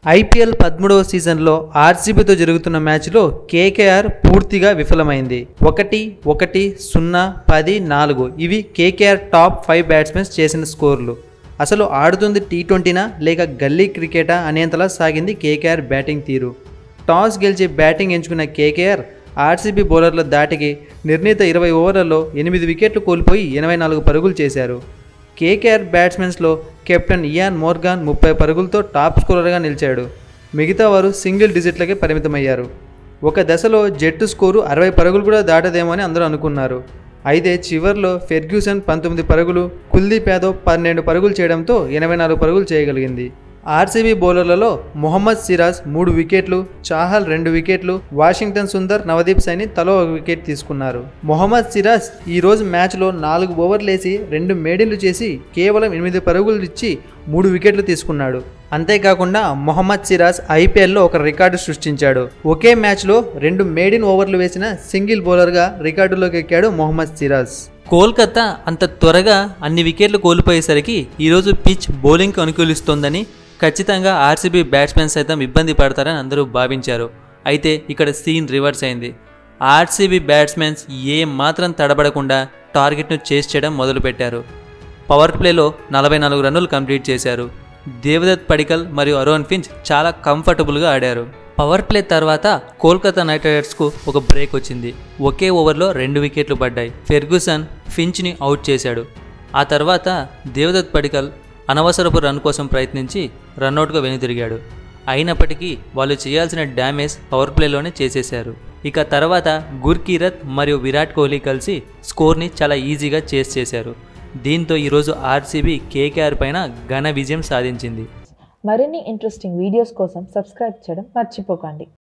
IPL పదమూడవ సీజన్లో ఆర్సీబీతో జరుగుతున్న మ్యాచ్లో కేకేఆర్ పూర్తిగా విఫలమైంది ఒకటి ఒకటి సున్నా పది నాలుగు ఇవి కేకేఆర్ టాప్ ఫైవ్ బ్యాట్స్మెన్స్ చేసిన స్కోర్లు అసలు ఆడుతుంది టీ ట్వంటీనా లేక గల్లీ క్రికెటా అనేంతలా సాగింది కేకేఆర్ బ్యాటింగ్ తీరు టాస్ గెలిచి బ్యాటింగ్ ఎంచుకున్న కేకేఆర్ ఆర్సీబీ బౌలర్ల దాటికి నిర్ణీత ఇరవై ఓవర్లలో ఎనిమిది వికెట్లు కోల్పోయి ఎనభై నాలుగు పరుగులు చేశారు కేకేఆర్ బ్యాట్స్మెన్స్లో కెప్టెన్ ఇయాన్ మోర్గాన్ ముప్పై పరుగులతో టాప్ స్కోరర్గా నిలిచాడు మిగతా వారు సింగిల్ డిజిట్లకే పరిమితమయ్యారు ఒక దశలో జట్టు స్కోరు అరవై పరుగులు కూడా దాటదేమో అని అందరూ అనుకున్నారు అయితే చివర్లో ఫెర్గ్యూసన్ పంతొమ్మిది పరుగులు కుల్దీప్ యాదవ్ పన్నెండు పరుగులు చేయడంతో ఎనభై నాలుగు పరుగులు చేయగలిగింది ఆర్సీబీ బౌలర్లలో మొహమ్మద్ సిరాజ్ మూడు వికెట్లు చాహల్ రెండు వికెట్లు వాషింగ్టన్ సుందర్ నవదీప్ సైని తలో ఒక వికెట్ తీసుకున్నారు మొహమ్మద్ సిరాజ్ ఈ రోజు మ్యాచ్లో నాలుగు ఓవర్లేసి రెండు మేడిన్లు చేసి కేవలం ఎనిమిది పరుగులు ఇచ్చి మూడు వికెట్లు తీసుకున్నాడు అంతేకాకుండా మొహమ్మద్ సిరాజ్ ఐపీఎల్లో ఒక రికార్డు సృష్టించాడు ఒకే మ్యాచ్లో రెండు మేడిన్ ఓవర్లు వేసిన సింగిల్ బౌలర్గా రికార్డులోకి ఎక్కాడు మొహమ్మద్ సిరాజ్ కోల్కతా అంత త్వరగా అన్ని వికెట్లు కోల్పోయేసరికి ఈరోజు పిచ్ బౌలింగ్కి అనుకూలిస్తోందని ఖచ్చితంగా ఆర్సీబీ బ్యాట్స్మెన్ సైతం ఇబ్బంది పడతారని అందరూ భావించారు అయితే ఇక్కడ సీన్ రివర్స్ అయింది ఆర్సీబీ బ్యాట్స్మెన్స్ ఏ మాత్రం తడబడకుండా టార్గెట్ను చేస్ చేయడం మొదలుపెట్టారు పవర్ ప్లేలో నలభై నాలుగు రన్నులు కంప్లీట్ చేశారు దేవదత్ పడికల్ మరియు అరోన్ ఫించ్ చాలా కంఫర్టబుల్గా ఆడారు పవర్ ప్లే తర్వాత కోల్కతా నైట్ రైడర్స్కు ఒక బ్రేక్ వచ్చింది ఒకే ఓవర్లో రెండు వికెట్లు పడ్డాయి ఫెర్గుసన్ ఫించ్ని అవుట్ చేశాడు ఆ తర్వాత దేవదత్ పడికల్ అనవసరపు రన్ కోసం ప్రయత్నించి రన్అట్గా వెనుతిరిగాడు అయినప్పటికీ వాళ్ళు చేయాల్సిన డ్యామేజ్ పవర్ ప్లేలోనే చేసేశారు ఇక తర్వాత గుర్కీరత్ మరియు విరాట్ కోహ్లీ కలిసి స్కోర్ని చాలా ఈజీగా చేస్ చేశారు దీంతో ఈరోజు ఆర్సీబీ కేకేఆర్ పైన ఘన విజయం సాధించింది మరిన్ని ఇంట్రెస్టింగ్ వీడియోస్ కోసం సబ్స్క్రైబ్ చేయడం మర్చిపోకండి